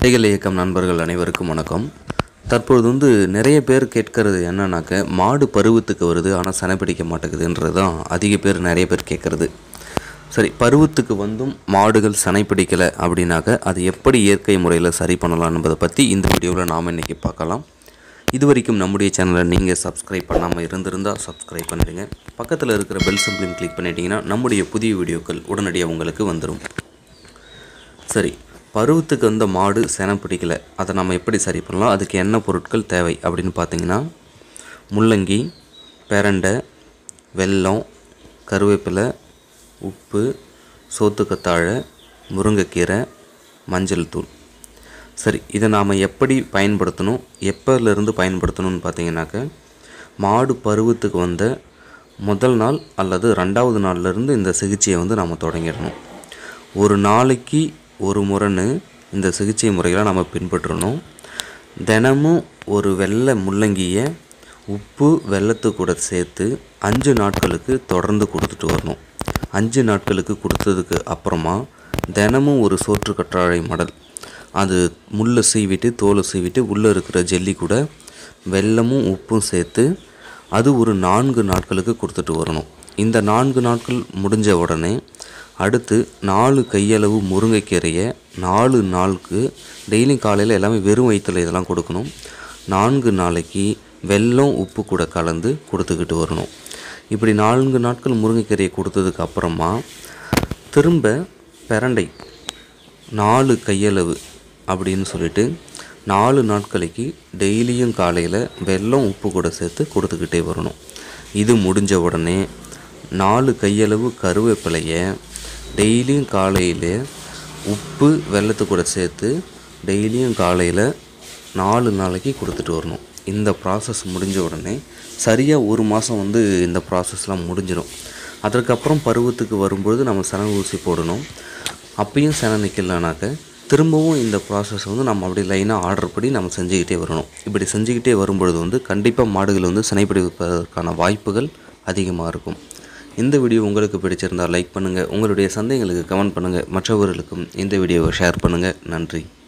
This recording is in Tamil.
விதைகள் இயக்கம் நண்பர்கள் அனைவருக்கும் வணக்கம் தற்பொழுது வந்து நிறைய பேர் கேட்கறது என்னன்னாக்க மாடு பருவத்துக்கு வருது ஆனால் சனை பிடிக்க மாட்டேங்குதுன்றது தான் அதிக பேர் நிறைய பேர் கேட்குறது சரி பருவத்துக்கு வந்தும் மாடுகள் சனை பிடிக்கலை அப்படின்னாக்க அது எப்படி இயற்கை முறையில் சரி பண்ணலாம் என்பதை பற்றி இந்த வீடியோவில் நாம் இன்றைக்கி பார்க்கலாம் இது வரைக்கும் நம்முடைய சேனலை நீங்கள் சப்ஸ்கிரைப் பண்ணாமல் இருந்திருந்தால் சப்ஸ்கிரைப் பண்ணிடுங்க பக்கத்தில் இருக்கிற பெல் சிம்பிளையும் கிளிக் பண்ணிட்டீங்கன்னா நம்முடைய புதிய வீடியோக்கள் உடனடியாக உங்களுக்கு வந்துடும் சரி பருவத்துக்கு வந்த மாடு செனை பிடிக்கல அதை நம்ம எப்படி சரி பண்ணலாம் அதுக்கு என்ன பொருட்கள் தேவை அப்படின்னு பார்த்தீங்கன்னா முள்ளங்கி பெரண்டை வெல்லம் கருவேப்பிலை உப்பு சோத்துக்கத்தாழை முருங்கைக்கீரை மஞ்சள் தூள் சரி இதை நாம் எப்படி பயன்படுத்தணும் எப்போலேருந்து பயன்படுத்தணும்னு பார்த்தீங்கன்னாக்க மாடு பருவத்துக்கு வந்த முதல் நாள் அல்லது ரெண்டாவது நாள்லேருந்து இந்த சிகிச்சையை வந்து நாம் தொடங்கிடணும் ஒரு நாளைக்கு ஒரு முறைன்னு இந்த சிகிச்சை முறைகளை நம்ம பின்பற்றணும் தினமும் ஒரு வெள்ளை முள்ளங்கியை உப்பு வெள்ளத்து கூட சேர்த்து அஞ்சு நாட்களுக்கு தொடர்ந்து கொடுத்துட்டு வரணும் அஞ்சு நாட்களுக்கு கொடுத்ததுக்கு அப்புறமா தினமும் ஒரு சோற்று கற்றாழை மடல் அது முள்ளை சீவிட்டு தோலை சீவிட்டு உள்ளே இருக்கிற ஜெல்லி கூட வெல்லமும் உப்பும் சேர்த்து அது ஒரு நான்கு நாட்களுக்கு கொடுத்துட்டு வரணும் இந்த நான்கு நாட்கள் முடிஞ்ச உடனே அடுத்து நாலு கையளவு முருங்கைக்கீரையை நாலு நாளுக்கு டெய்லியும் காலையில் எல்லாமே வெறும் வயிற்றில் இதெல்லாம் கொடுக்கணும் நான்கு நாளைக்கு வெல்லம் உப்பு கூட கலந்து கொடுத்துக்கிட்டு வரணும் இப்படி நான்கு நாட்கள் முருங்கைக்கீரையை கொடுத்ததுக்கு அப்புறமா திரும்ப பிரண்டை நாலு கையளவு அப்படின்னு சொல்லிட்டு நாலு நாட்களுக்கு டெய்லியும் காலையில் வெல்லம் உப்பு கூட சேர்த்து கொடுத்துக்கிட்டே வரணும் இது முடிஞ்ச உடனே நாலு கையளவு கருவேப்பிலையை டெய்லியும் காலையில் உப்பு வெல்லத்து கூட சேர்த்து டெய்லியும் காலையில் நாலு நாளைக்கு கொடுத்துட்டு வரணும் இந்த ப்ராசஸ் முடிஞ்ச உடனே சரியாக ஒரு மாதம் வந்து இந்த ப்ராசஸ்லாம் முடிஞ்சிடும் அதற்கப்புறம் பருவத்துக்கு வரும்பொழுது நம்ம சன ஊசி போடணும் அப்பயும் செனை நிற்கலனாக்க திரும்பவும் இந்த ப்ராசஸ் வந்து நம்ம அப்படி லைனாக ஆர்டர் படி நம்ம செஞ்சுக்கிட்டே வரணும் இப்படி செஞ்சுக்கிட்டே வரும்பொழுது வந்து கண்டிப்பாக மாடுகள் வந்து சினைப்பிடிப்பதற்கான வாய்ப்புகள் அதிகமாக இருக்கும் இந்த வீடியோ உங்களுக்கு பிடிச்சிருந்தால் லைக் பண்ணுங்கள் உங்களுடைய சந்தேகங்களுக்கு கமெண்ட் பண்ணுங்கள் மற்றவர்களுக்கும் இந்த வீடியோவை ஷேர் பண்ணுங்கள் நன்றி